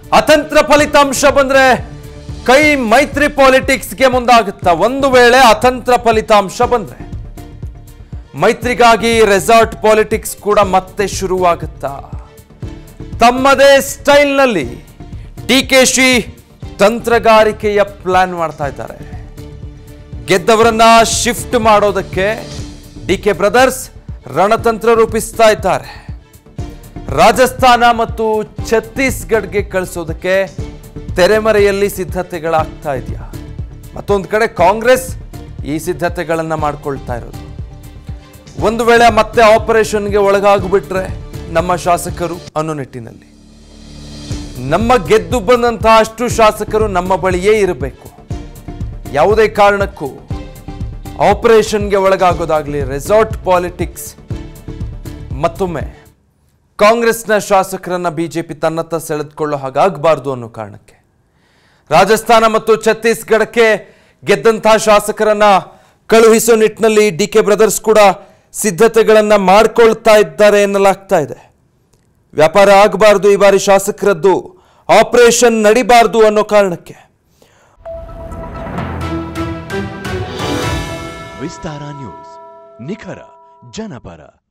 ಅತಂತ್ರ ಫಲಿತಾಂಶ ಬಂದ್ರೆ ಕೈ ಮೈತ್ರಿ ಪಾಲಿಟಿಕ್ಸ್ಗೆ ಮುಂದಾಗುತ್ತಾ ಒಂದು ವೇಳೆ ಅತಂತ್ರ ಫಲಿತಾಂಶ ಬಂದ್ರೆ ಮೈತ್ರಿಗಾಗಿ ರೆಸಾರ್ಟ್ ಪಾಲಿಟಿಕ್ಸ್ ಕೂಡ ಮತ್ತೆ ಶುರುವಾಗುತ್ತಾ ತಮ್ಮದೇ ಸ್ಟೈಲ್ನಲ್ಲಿ ಡಿ ಕೆ ಶಿ ತಂತ್ರಗಾರಿಕೆಯ ಪ್ಲಾನ್ ಮಾಡ್ತಾ ಇದ್ದಾರೆ ಗೆದ್ದವರನ್ನ ಶಿಫ್ಟ್ ಮಾಡೋದಕ್ಕೆ ಡಿ ಕೆ ಬ್ರದರ್ಸ್ ರಣತಂತ್ರ ರೂಪಿಸ್ತಾ ಇದ್ದಾರೆ ರಾಜಸ್ಥಾನ ಮತ್ತು ಛತ್ತೀಸ್ಗಢ್ಗೆ ಕಳಿಸೋದಕ್ಕೆ ತೆರೆಮರೆಯಲ್ಲಿ ಸಿದ್ಧತೆಗಳಾಗ್ತಾ ಇದೆಯಾ ಮತ್ತೊಂದು ಕಡೆ ಕಾಂಗ್ರೆಸ್ ಈ ಸಿದ್ಧತೆಗಳನ್ನ ಮಾಡ್ಕೊಳ್ತಾ ಇರೋದು ಒಂದು ವೇಳೆ ಮತ್ತೆ ಆಪರೇಷನ್ಗೆ ಒಳಗಾಗ್ಬಿಟ್ರೆ ನಮ್ಮ ಶಾಸಕರು ಅನ್ನೋ ನಿಟ್ಟಿನಲ್ಲಿ ನಮ್ಮ ಗೆದ್ದು ಬಂದಂತಹ ಅಷ್ಟು ಶಾಸಕರು ನಮ್ಮ ಬಳಿಯೇ ಇರಬೇಕು ಯಾವುದೇ ಕಾರಣಕ್ಕೂ ಆಪರೇಷನ್ಗೆ ಒಳಗಾಗೋದಾಗ್ಲಿ ರೆಸಾರ್ಟ್ ಪಾಲಿಟಿಕ್ಸ್ ಮತ್ತೊಮ್ಮೆ ಕಾಂಗ್ರೆಸ್ನ ಶಾಸಕರನ್ನ ಬಿಜೆಪಿ ತನ್ನತ್ತ ಸೆಳೆದುಕೊಳ್ಳೋ ಹಾಗಾಗಬಾರ್ದು ಅನ್ನೋ ಕಾರಣಕ್ಕೆ ರಾಜಸ್ಥಾನ ಮತ್ತು ಛತ್ತೀಸ್ಗಢಕ್ಕೆ ಗೆದ್ದಂತಹ ಶಾಸಕರನ್ನ ಕಳುಹಿಸೋ ನಿಟ್ಟಿನಲ್ಲಿ ಡಿ ಕೆ ಬ್ರದರ್ಸ್ ಕೂಡ ಸಿದ್ಧತೆಗಳನ್ನ ಮಾಡ್ಕೊಳ್ತಾ ಇದ್ದಾರೆ ಎನ್ನಲಾಗ್ತಾ ಇದೆ ವ್ಯಾಪಾರ ಆಗಬಾರ್ದು ಈ ಬಾರಿ ಶಾಸಕರದ್ದು ಆಪರೇಷನ್ ನಡಿಬಾರ್ದು ಅನ್ನೋ ಕಾರಣಕ್ಕೆ ವಿಸ್ತಾರ ನ್ಯೂಸ್ ನಿಖರ ಜನಪರ